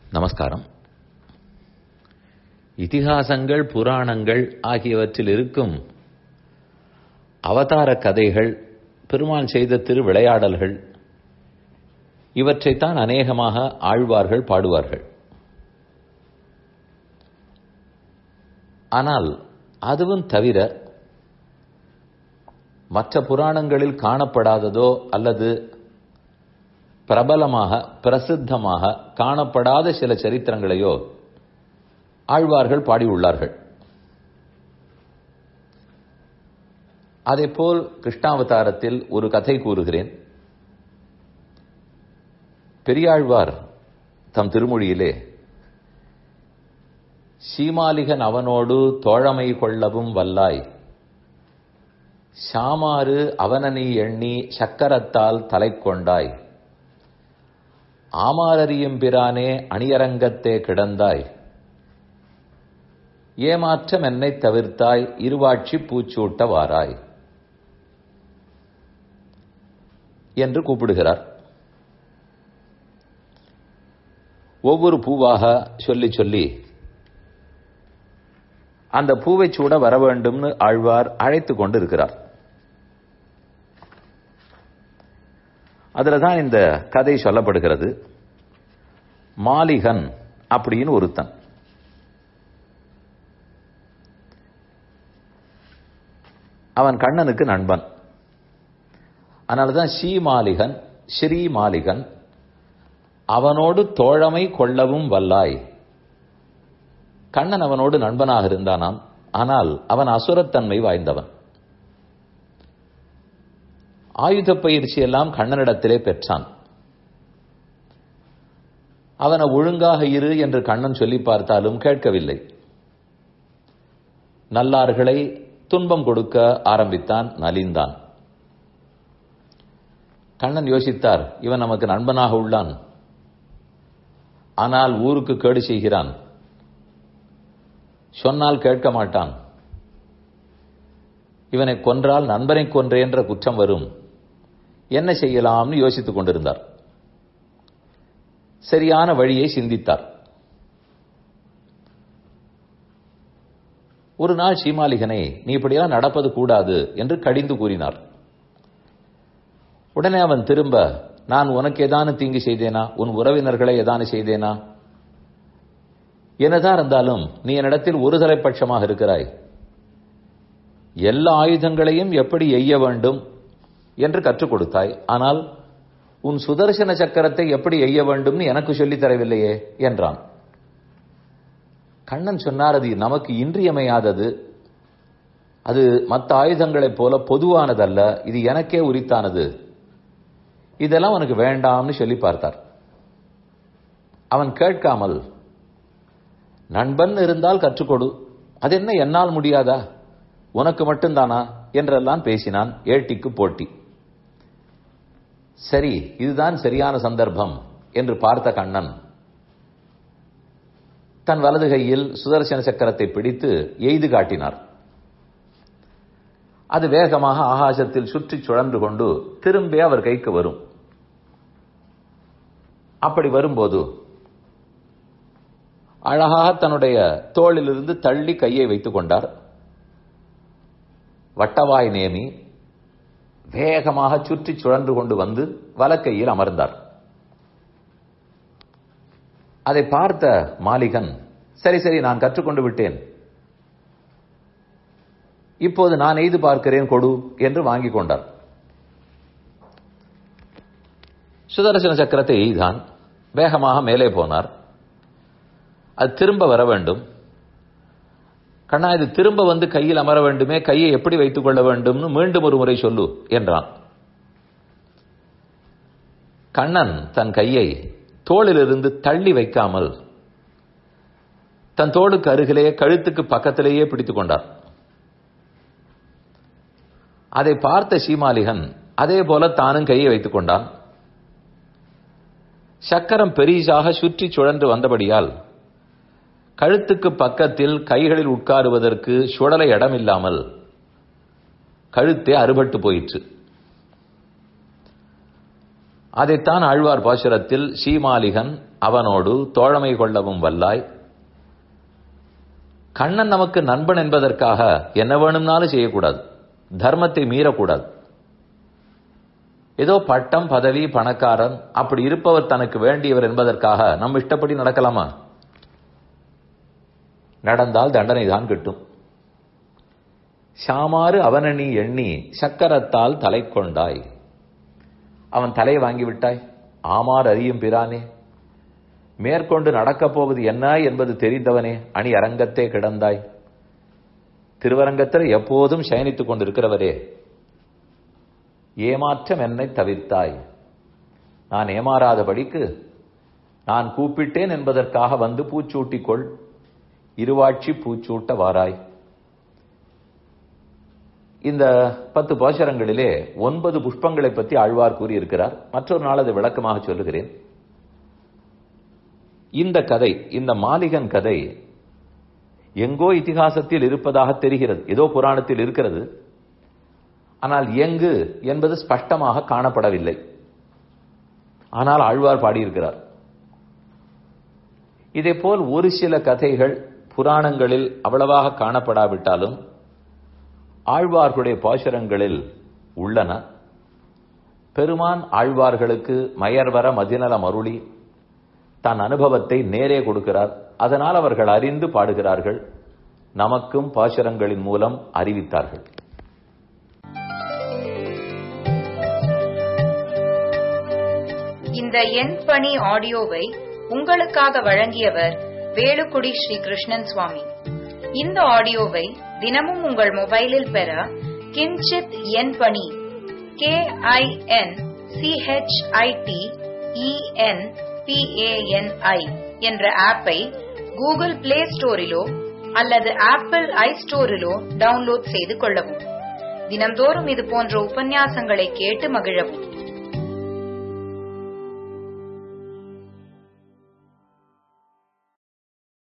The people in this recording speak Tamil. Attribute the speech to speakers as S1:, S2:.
S1: நமஸ்காரம் இதிகாசங்கள் புராணங்கள் ஆகியவற்றில் இருக்கும் அவதார கதைகள் பெருமாள் செய்த திரு விளையாடல்கள் இவற்றைத்தான் அநேகமாக ஆழ்வார்கள் பாடுவார்கள் ஆனால் அதுவும் தவிர மற்ற புராணங்களில் காணப்படாததோ அல்லது பிரபலமாக பிரசித்தமாக காணப்படாத சில சரித்திரங்களையோ ஆழ்வார்கள் பாடியுள்ளார்கள் அதேபோல் கிருஷ்ணாவதாரத்தில் ஒரு கதை கூறுகிறேன் பெரியாழ்வார் தம் திருமொழியிலே சீமாலிகன் அவனோடு தோழமை கொள்ளவும் வல்லாய் ஷாமாறு அவனனி எண்ணி சக்கரத்தால் தலை கொண்டாய் ஆமாரறியும் பிரானே அணியரங்கத்தே கிடந்தாய் ஏமாற்றம் என்னை தவிர்த்தாய் இருவாட்சி பூச்சூட்ட வாராய் என்று கூப்பிடுகிறார் ஒவ்வொரு பூவாக சொல்லி சொல்லி அந்த பூவை சூட வர வேண்டும்னு ஆழ்வார் அழைத்து கொண்டு இருக்கிறார் அதுல தான் இந்த கதை சொல்லப்படுகிறது மாலிகன் அப்படின்னு ஒருத்தன் அவன் கண்ணனுக்கு நண்பன் அதனாலதான் ஸ்ரீ மாலிகன் ஸ்ரீ மாலிகன் அவனோடு தோழமை கொள்ளவும் வல்லாய் கண்ணன் அவனோடு நண்பனாக இருந்தானாம் ஆனால் அவன் அசுரத்தன்மை வாய்ந்தவன் ஆயுத பயிற்சி எல்லாம் கண்ணனிடத்திலே பெற்றான் அவனை ஒழுங்காக இரு என்று கண்ணன் சொல்லி பார்த்தாலும் கேட்கவில்லை நல்லார்களை துன்பம் கொடுக்க ஆரம்பித்தான் நலிந்தான் கண்ணன் யோசித்தார் இவன் நமக்கு நண்பனாக உள்ளான் ஆனால் ஊருக்கு கேடு செய்கிறான் சொன்னால் கேட்க மாட்டான் இவனை கொன்றால் நண்பனை கொன்றேன்ற குற்றம் வரும் என்ன செய்யலாம்னு யோசித்துக் கொண்டிருந்தார் சரியான வழியை சிந்தித்தார் ஒரு நாள் சீமாலிகனை நீ இப்படியெல்லாம் நடப்பது கூடாது என்று கடிந்து கூறினார் உடனே அவன் திரும்ப நான் உனக்கு ஏதானு தீங்கு செய்தேனா உன் உறவினர்களை ஏதானு செய்தேனா என்னதான் இருந்தாலும் நீ என்னிடத்தில் ஒரு தலைப்பட்சமாக இருக்கிறாய் எல்லா ஆயுதங்களையும் எப்படி எய்ய வேண்டும் என்று கற்றுக் கொடுத்தாய் ஆனால் உன் சுதர்சன சக்கரத்தை எப்படி எய்ய வேண்டும் எனக்கு சொல்லித் தரவில்லையே என்றான் கண்ணன் சொன்னார் அது நமக்கு இன்றியமையாதது அது மற்ற ஆயுதங்களைப் போல பொதுவானதல்ல இது எனக்கே உரித்தானது இதெல்லாம் உனக்கு வேண்டாம்னு சொல்லி பார்த்தார் அவன் கேட்காமல் நண்பன் இருந்தால் கற்றுக்கொடு அது என்ன என்னால் முடியாதா உனக்கு மட்டும்தானா என்றெல்லாம் பேசினான் ஏட்டிக்கு போட்டி சரி இதுதான் சரியான சந்தர்ப்பம் என்று பார்த்த கண்ணன் தன் வலது கையில் சுதர்சன சக்கரத்தை பிடித்து எய்து காட்டினார் அது வேகமாக ஆகாசத்தில் சுற்றி சுழன்று கொண்டு திரும்பி அவர் கைக்கு வரும் அப்படி வரும்போது அழகாக தன்னுடைய தோளிலிருந்து தள்ளி கையை வைத்துக் கொண்டார் வட்டவாய் நேமி வேகமாக சுற்றி சுழன்று கொண்டு வந்து வலக்கையில் அமர்ந்தார் அதை பார்த்த மாலிகன் சரி சரி நான் கற்றுக்கொண்டு விட்டேன் இப்போது நான் எய்து பார்க்கிறேன் கொடு என்று வாங்கிக் கொண்டார் சுதர்சன சக்கரத்தை எய்தான் வேகமாக மேலே போனார் அது திரும்ப வர வேண்டும் கண்ணா இது திரும்ப வந்து கையில் அமர வேண்டுமே கையை எப்படி வைத்துக் கொள்ள வேண்டும்னு மீண்டும் ஒரு முறை சொல்லு என்றான் கண்ணன் தன் கையை தோளிலிருந்து தள்ளி வைக்காமல் தன் தோளுக்கு அருகிலேயே கழுத்துக்கு பக்கத்திலேயே பிடித்துக் கொண்டார் அதை பார்த்த சீமாலிகன் அதே போல தானும் கையை வைத்துக் கொண்டான் சக்கரம் பெரிசாக சுற்றி சுழன்று வந்தபடியால் கழுத்துக்கு பக்கத்தில் கைகளில் உட்காருவதற்கு சுடலை இடமில்லாமல் கழுத்தே அறுபட்டு போயிற்று அதைத்தான் ஆழ்வார் பாசுரத்தில் ஸ்ரீமாலிகன் அவனோடு தோழமை கொள்ளவும் வல்லாய் கண்ணன் நமக்கு நண்பன் என்பதற்காக என்ன வேணும்னாலும் செய்யக்கூடாது தர்மத்தை மீறக்கூடாது ஏதோ பட்டம் பதவி பணக்காரன் அப்படி இருப்பவர் தனக்கு வேண்டியவர் என்பதற்காக நம்ம இஷ்டப்படி நடக்கலாமா நடந்தால் தண்டனை தான் கிட்டும் சாமாறு அவனணி எண்ணி சக்கரத்தால் தலை கொண்டாய் அவன் தலையை வாங்கி விட்டாய் ஆமார் அறியும் பிரானே மேற்கொண்டு நடக்கப் போவது என்ன என்பது தெரிந்தவனே அணி அரங்கத்தே கிடந்தாய் திருவரங்கத்தில் எப்போதும் சயனித்துக் கொண்டிருக்கிறவரே ஏமாற்றம் என்னை தவிர்த்தாய் நான் ஏமாறாதபடிக்கு நான் கூப்பிட்டேன் என்பதற்காக வந்து பூச்சூட்டிக்கொள் இருவாட்சி பூச்சூட்ட வாராய் இந்த பத்து பாசரங்களிலே ஒன்பது புஷ்பங்களை பற்றி ஆழ்வார் கூறியிருக்கிறார் மற்றொரு நாள் அதை விளக்கமாக சொல்லுகிறேன் இந்த கதை இந்த மாலிகன் கதை எங்கோ இதிகாசத்தில் இருப்பதாக தெரிகிறது ஏதோ புராணத்தில் இருக்கிறது ஆனால் எங்கு என்பது ஸ்பஷ்டமாக காணப்படவில்லை ஆனால் ஆழ்வார் பாடியிருக்கிறார் இதே போல் ஒரு சில கதைகள் புராணங்களில் அவ்வளவாக காணப்படாவிட்டாலும் ஆழ்வார்களுடைய பாசுரங்களில் உள்ளன பெருமான் ஆழ்வார்களுக்கு மயர்வர மதிநலம் அருளி தன் அனுபவத்தை நேரே கொடுக்கிறார் அதனால் அவர்கள் அறிந்து பாடுகிறார்கள் நமக்கும் பாசுரங்களின் மூலம் அறிவித்தார்கள்
S2: இந்த எண் பணி ஆடியோவை உங்களுக்காக வழங்கியவர் வேலுக்குடி ஸ்ரீ கிருஷ்ணன் சுவாமி இந்த ஆடியோவை தினமும் உங்கள் மொபைலில் பெற கிஞ்சித் எண் பணி கே ஐ என் சிஹெச்ஐடி இஎன் பிஏஎன்ஐ என்ற ஆப்பை கூகுள் பிளே ஸ்டோரிலோ அல்லது ஆப்பிள் ஐ ஸ்டோரிலோ டவுன்லோட் செய்து கொள்ளவும் தினம்தோறும் இது போன்ற உபன்யாசங்களை கேட்டு மகிழவும்